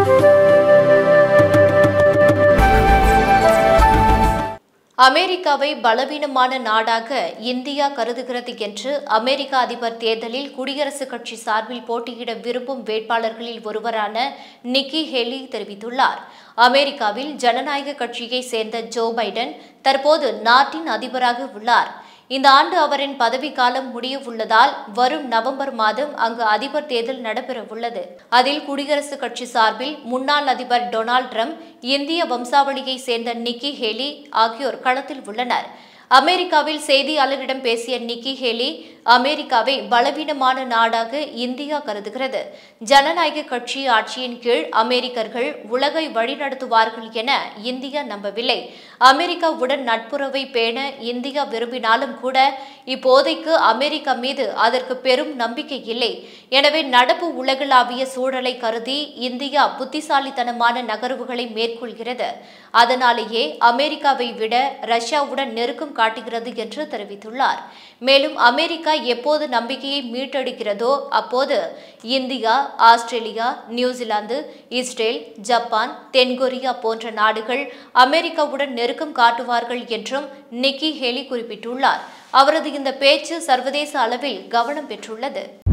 அமெரிக்காவை பலவீனமான நாடாக இந்தியா கருதுகிறது என்று அமெரிக்க அதிபர் தேர்தலில் குடியரசுக் கட்சி சார்பில் போட்டியிட விரும்பும் வேட்பாளர்களில் ஒருவரான நிக்கி ஹெலி தெரிவித்துள்ளார் அமெரிக்காவில் ஜனநாயக கட்சியை சேர்ந்த ஜோ பைடன் தற்போது நாட்டின் அதிபராக உள்ளார் இந்த ஆண்டு அவரின் பதவிக்காலம் முடிய உள்ளதால் வரும் நவம்பர் மாதம் அங்கு அதிபர் தேர்தல் நடைபெறவுள்ளது அதில் குடியரசுக் கட்சி சார்பில் முன்னாள் அதிபர் டொனால்ட் ட்ரம்ப் இந்திய வம்சாவளியை சேர்ந்த நிக்கி ஹேலி ஆகியோர் களத்தில் உள்ளனர் அமெரிக்காவில் செய்தியாளரிடம் பேசிய நிக்கி ஹேலி அமெரிக்காவை பலவீனமான நாடாக இந்தியா கருதுகிறது ஜனநாயக கட்சி ஆட்சியின் கீழ் அமெரிக்கர்கள் உலகை வழிநடத்துவார்கள் என இந்தியா நம்பவில்லை அமெரிக்காவுடன் நட்புறவை பேண இந்தியா விரும்பினாலும் கூட இப்போதைக்கு அமெரிக்கா மீது அதற்கு பெரும் நம்பிக்கை இல்லை எனவே நடப்பு உலகளாவிய சூழலை கருதி இந்தியா புத்திசாலித்தனமான நகர்வுகளை மேற்கொள்கிறது அதனாலேயே அமெரிக்காவை விட ரஷ்யாவுடன் நெருக்கம் காட்டுகிறது என்று தெரிவித்துள்ளார் மேலும் அமெரிக்கா எப்போது நம்பிக்கையை மீட்டெடுக்கிறதோ அப்போது India Australia New Zealand Israel Japan தென்கொரியா போன்ற நாடுகள் அமெரிக்காவுடன் நெருக்கம் காட்டுவார்கள் என்றும் நிக்கி ஹேலி குறிப்பிட்டுள்ளார் அவரது இந்த பேச்சு சர்வதேச அளவில் கவனம் பெற்றுள்ளது